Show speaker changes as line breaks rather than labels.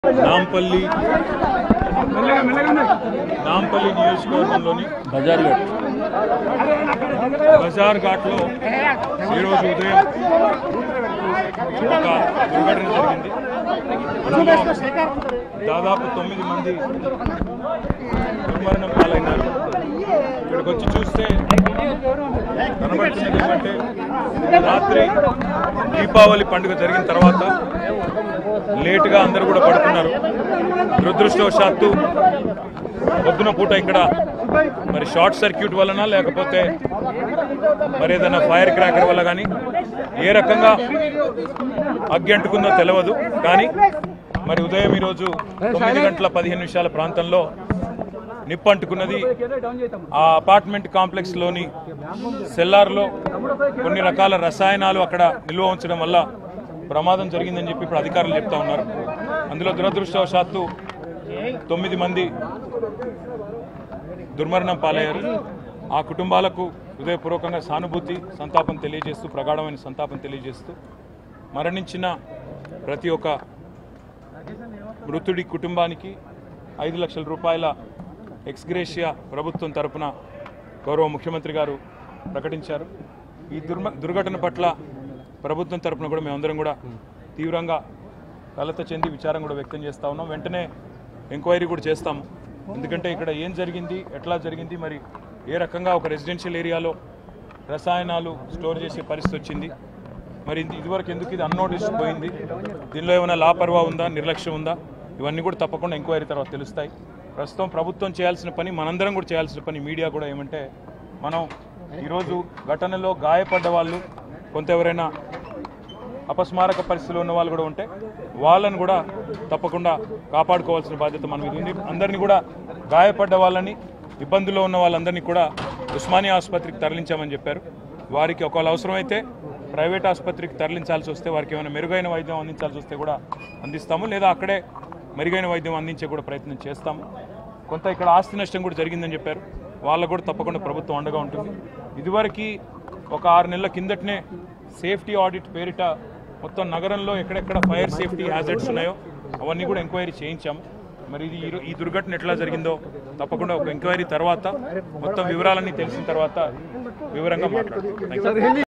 నాంపల్లి నాంపల్లి నియోజకవర్గంలోని
బజార్ గట్
బజార్ ఘాట్లో ఈరోజు ఉదయం ఒక దుర్ఘటన జరిగింది అందులో దాదాపు తొమ్మిది మంది దుర్మరణం పాలైనారు ఇక్కడికి వచ్చి చూస్తే కనబడుతున్నది ఏమంటే రాత్రి దీపావళి పండుగ జరిగిన తర్వాత లేటుగా అందరూ కూడా పడుకున్నారు దురదృష్టవశాత్తు పొద్దున పూట ఇక్కడ మరి షార్ట్ సర్క్యూట్ వలన లేకపోతే మరి ఏదైనా ఫైర్ క్రాకర్ వల్ల కానీ ఏ రకంగా అగ్గి అంటుకుందో తెలియదు కానీ మరి ఉదయం ఈరోజు తొమ్మిది గంటల పదిహేను నిమిషాల ప్రాంతంలో నిప్పు అంటుకున్నది ఆ అపార్ట్మెంట్ కాంప్లెక్స్లోని సెల్లార్లో కొన్ని రకాల రసాయనాలు అక్కడ నిల్వ ఉంచడం వల్ల ప్రమాదం జరిగిందని చెప్పి ఇప్పుడు అధికారులు చెప్తా ఉన్నారు అందులో దురదృష్టవశాత్తు తొమ్మిది మంది దుర్మరణం పాలయ్యారు ఆ కుటుంబాలకు హృదయపూర్వకంగా సానుభూతి సంతాపం తెలియజేస్తూ ప్రగాఢమైన సంతాపం తెలియజేస్తూ మరణించిన ప్రతి ఒక్క మృతుడి కుటుంబానికి ఐదు లక్షల రూపాయల ఎక్స్గ్రేషియా ప్రభుత్వం తరపున గౌరవ ముఖ్యమంత్రి గారు ప్రకటించారు ఈ దుర్మ దుర్ఘటన పట్ల ప్రభుత్వం తరపున కూడా మేమందరం కూడా తీవ్రంగా కలత చెంది విచారం కూడా వ్యక్తం చేస్తా ఉన్నాం వెంటనే ఎంక్వైరీ కూడా చేస్తాము ఎందుకంటే ఇక్కడ ఏం జరిగింది ఎట్లా జరిగింది మరి ఏ రకంగా ఒక రెసిడెన్షియల్ ఏరియాలో రసాయనాలు స్టోర్ చేసే పరిస్థితి వచ్చింది మరి ఇది- ఇదివరకు ఎందుకు ఇది అన్నోటిస్ పోయింది దీనిలో ఏమైనా లాపర్వా ఉందా నిర్లక్ష్యం ఉందా ఇవన్నీ కూడా తప్పకుండా ఎంక్వైరీ తర్వాత తెలుస్తాయి ప్రస్తుతం ప్రభుత్వం చేయాల్సిన పని మనందరం కూడా చేయాల్సిన పని మీడియా కూడా ఏమంటే మనం ఈరోజు ఘటనలో గాయపడ్డ వాళ్ళు కొంత ఎవరైనా అపస్మారక పరిస్థితిలో ఉన్న వాళ్ళు కూడా ఉంటే వాళ్ళని కూడా తప్పకుండా కాపాడుకోవాల్సిన బాధ్యత మన మీద ఉంది అందరినీ కూడా గాయపడ్డ వాళ్ళని ఇబ్బందుల్లో ఉన్న వాళ్ళందరినీ కూడా ఉస్మానియా ఆసుపత్రికి తరలించామని చెప్పారు వారికి ఒకవేళ అవసరమైతే ప్రైవేట్ ఆసుపత్రికి తరలించాల్సి వస్తే వారికి ఏమైనా మెరుగైన వైద్యం అందించాల్సి వస్తే కూడా అందిస్తాము లేదా అక్కడే మెరుగైన వైద్యం అందించే కూడా ప్రయత్నం చేస్తాము కొంత ఇక్కడ ఆస్తి నష్టం కూడా జరిగిందని చెప్పారు వాళ్ళకు కూడా తప్పకుండా ప్రభుత్వం అండగా ఉంటుంది ఇదివరకు ఒక ఆరు నెలల కిందటనే సేఫ్టీ ఆడిట్ పేరిట మొత్తం నగరంలో ఎక్కడెక్కడ ఫైర్ సేఫ్టీ హ్యాజర్డ్స్ ఉన్నాయో అవన్నీ కూడా ఎంక్వైరీ చేయించాము మరి ఇది ఈ- ఈ దుర్ఘటన ఎట్లా జరిగిందో తప్పకుండా ఒక ఎంక్వైరీ తర్వాత మొత్తం వివరాలన్నీ తెలిసిన తర్వాత వివరంగా మాట్లాడతాం థ్యాంక్ యూ